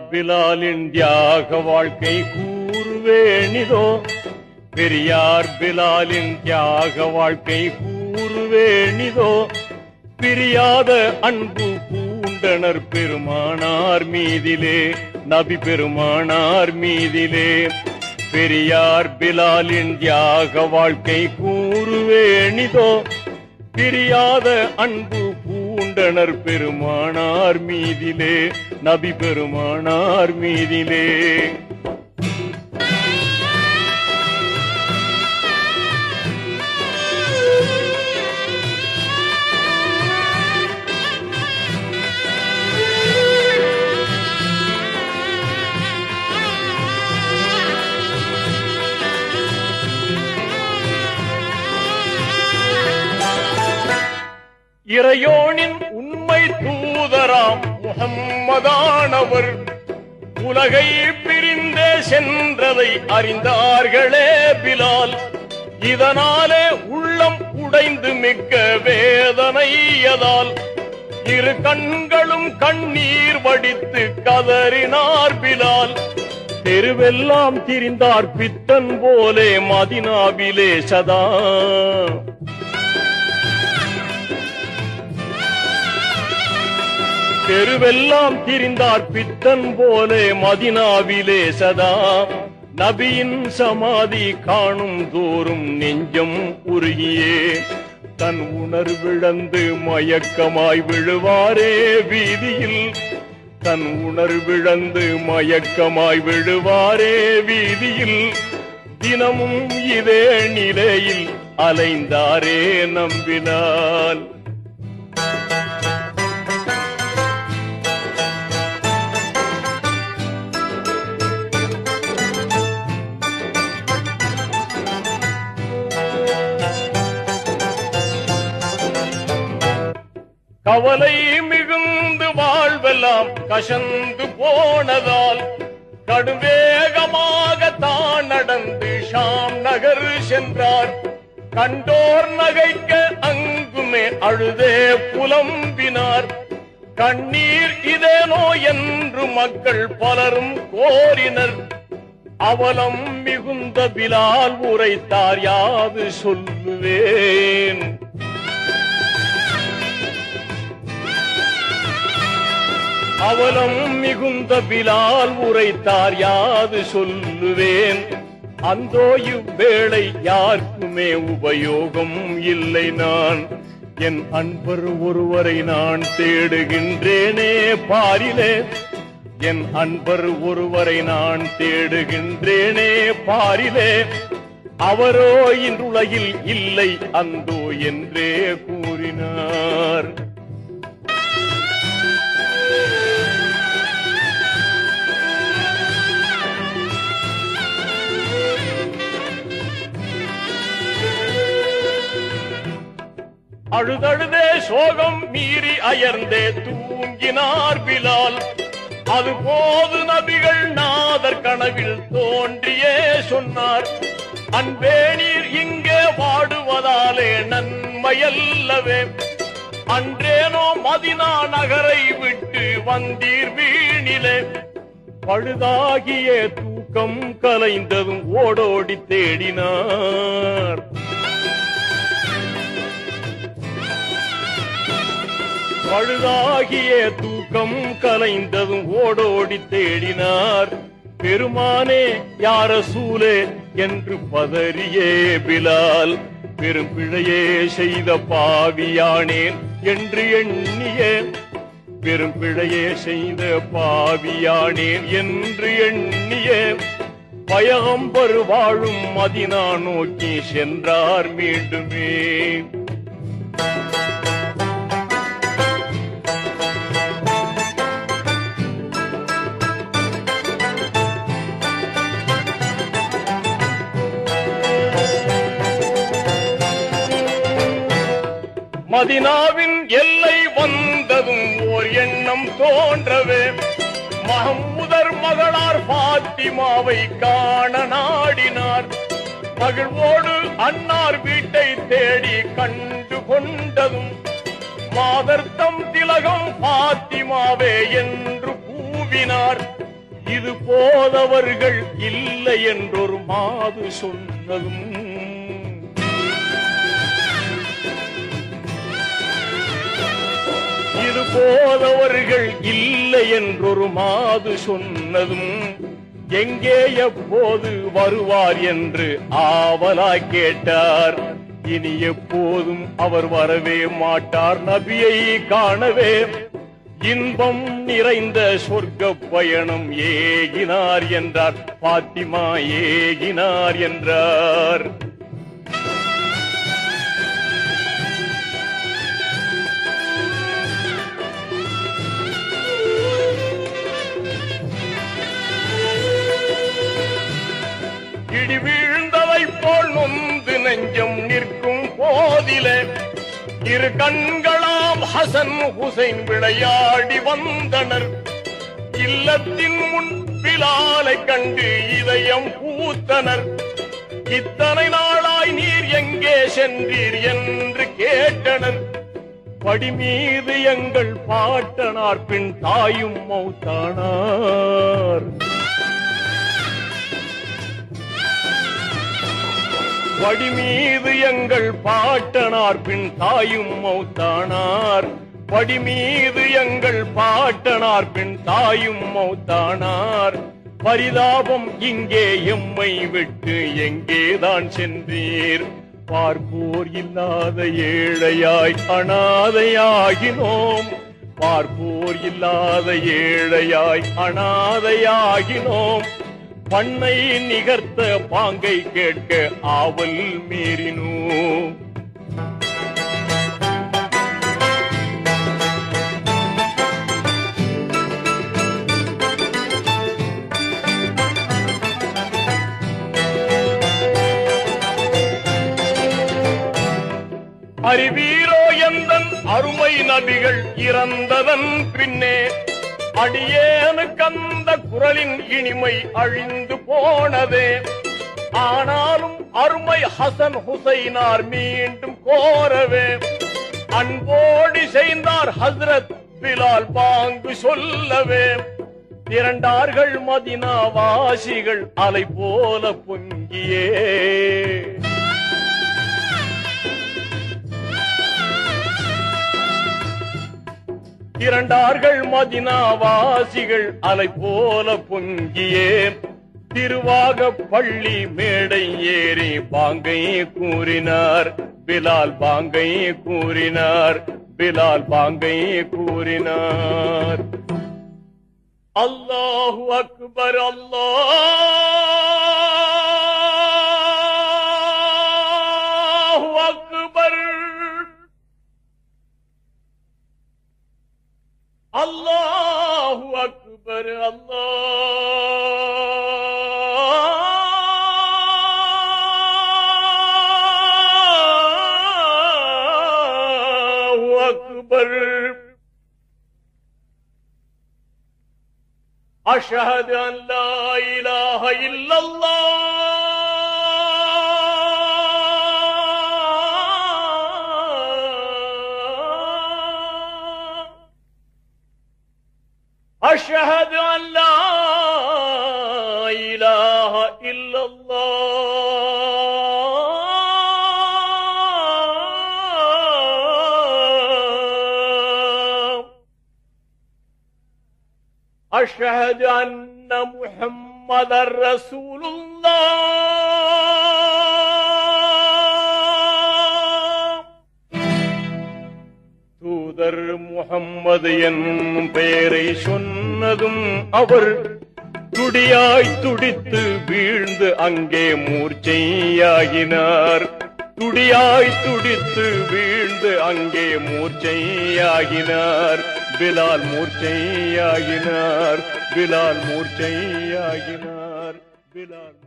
பிலாலின் தியாக வாழ்க்கை கூறுவேணிதோ பெரியார் பிலாலின் தியாக வாழ்க்கை கூறுவேணிதோ பிரியாத அன்பு பூண்டனர் பெருமானார் மீதிலே நபி பெருமானார் மீதிலே பெரியார் பிலாலின் தியாக வாழ்க்கை கூறுவேணிதோ பிரியாத அன்பு பூண்டனர் பெருமானார் மீதிலே நபி பெருமானார் மீதிலே இறையோனின் உண்மை தூதராம் முகம்மதானவர் உலகை பிரிந்தே சென்றதை அறிந்தார்களே பிலால் இதனாலே உள்ளம் உடைந்து மிக்க வேதனையதால் இரு கண்களும் கண்ணீர் வடித்து கதறினார் பிலால் தெருவெல்லாம் திரிந்தார் பித்தன் போலே மதினாவிலே சதா தெருவெல்லாம் திரிந்தார் பித்தன் போலே மதினாவிலே சதா நபியின் சமாதி காணும் தோறும் நெஞ்சம் உருகியே தன் உணர்விழந்து மயக்கமாய் விழுவாரே வீதியில் தன் உணர்விழந்து மயக்கமாய் விழுவாரே வீதியில் தினமும் இதே நிலையில் அலைந்தாரே நம்பினால் கவலை மிகுந்து வாழ்வெல்லாம் கசந்து போனதால் கடுவேகமாக தான் நடந்து ஷாம் நகர் சென்றார் கண்டோர் நகைக்க அங்குமே அழுதே புலம்பினார் கண்ணீர் இதேனோ என்று மக்கள் பலரும் கோரினர் அவலம் மிகுந்த பிலால் உரைத்தார் யாது சொல்லுவேன் அவலம் மிகுந்த பிலால் உரைத்தார் யாது சொல்லுவேன் அந்தோ இவ்வேளை யாருக்குமே உபயோகம் இல்லை நான் என் அன்பர் ஒருவரை நான் தேடுகின்றேனே பாரிலே என் அன்பர் ஒருவரை நான் தேடுகின்றேனே பாரிலே அவரோ இன்றுலகில் இல்லை அந்தோ என்றே கூறினார் அழுதழுதே சோகம் மீறி அயர்ந்தே தூங்கினார் பிலால் அது போது நபிகள் நாதர் கனவில் தோன்றியே சொன்னார் அன்பே நீர் இங்கே வாடுவதாலே நன்மையல்லவே அன்றேனோ மதினா நகரை விட்டு வந்தீர் வீணிலே பழுதாகிய தூக்கம் கலைந்ததும் ஓடோடி தேடினார் பழுதாகிய தூக்கம் கலைந்ததும் ஓடோடி தேடினார் பெருமானே யார சூலே என்று பதறியே பிலால் பெரும் பிழையே செய்த பாவியானேன் என்று எண்ணிய பெரும் பிழையே செய்த பாவியானேன் என்று எண்ணிய பயகம்பர் வாழும் மதினா நோக்கி சென்றார் மீண்டுமே மதினாவின் எல்லை வந்ததும் ஓர் எண்ணம் தோன்றவே மஹமுதர் மகளார் பாத்திமாவை காண நாடினார் மகிழ்வோடு அன்னார் வீட்டை தேடி கண்டு கொண்டதும் மாதர்த்தம் திலகம் பாத்திமாவே என்று கூவினார் இது போதவர்கள் இல்லை என்றொரு மாது சொன்னதும் இது போதவர்கள் இல்லை என்றொரு மாது சொன்னதும் எங்கே எப்போது வருவார் என்று ஆவலாய் கேட்டார் இனி எப்போதும் அவர் வரவே மாட்டார் நபியை காணவே இன்பம் நிறைந்த சொர்க்க பயணம் ஏகினார் என்றார் பாத்திமா ஏகினார் என்றார் இடி வீழ்ந்ததை போல் நொந்து நெஞ்சம் நிற்கும் போதிலே இரு கண்களாம் ஹசன் ஹுசைன் விளையாடி வந்தனர் இல்லத்தின் முன் பிலாலை கண்டு இதயம் பூத்தனர் இத்தனை நாளாய் நீர் எங்கே சென்றீர் என்று கேட்டனர் படி மீது எங்கள் பாட்டனார் பின் தாயும் மௌத்தானார் படி மீது எங்கள் பாட்டனார் பின் தாயும் மௌத்தானார் படி மீது எங்கள் பாட்டனார் பின் தாயும் மௌத்தானார் பரிதாபம் இங்கே எம்மை விட்டு எங்கேதான் சென்றீர் பார்ப்போர் இல்லாத ஏழையாய் அனாதையாகினோம் பார்ப்போர் இல்லாத ஏழையாய் அனாதையாகினோம் பண்ணை நிகர்த்த பாங்கை கேட்க ஆவல் மீறினோம் அறிவீரோ எந்தன் அருமை நபிகள் இறந்ததன் பின்னே அடியேனுக்கு அந்த குரலின் இனிமை அழிந்து போனதே ஆனாலும் அருமை ஹசன் ஹுசைனார் மீண்டும் கோரவே அன்போடு செய்தார் ஹஸ்ரத் பிலால் பாங்கு சொல்லவே திரண்டார்கள் மதினா வாசிகள் அலை போல பொங்கியே திரண்டார்கள் மதினா வாசிகள் அலை போல பொங்கியே திருவாக பள்ளி மேடை ஏறி பாங்கை கூறினார் பிலால் பாங்கை கூறினார் பிலால் பாங்கை கூறினார் அல்லாஹு அக்பர் அல்லாஹு அக்பர் அல்லாஹு அக்பர் அல்லாஹு அக்பர் அஷ்ஹது அன் லா இலாஹ இல்லல்லாஹ் أشهد أن لا إله إلا الله أشهد أن محمد رسول الله தூதர் முகம்மது என்னும் பெயரை சொன்னதும் அவர் துடியாய் துடித்து வீழ்ந்து அங்கே மூர்ச்சையாகினார் துடியாய் துடித்து வீழ்ந்து அங்கே மூர்ச்சையாகினார் பிலால் மூர்ச்சையாகினார் பிலால் மூர்ச்சையாகினார் பிலால்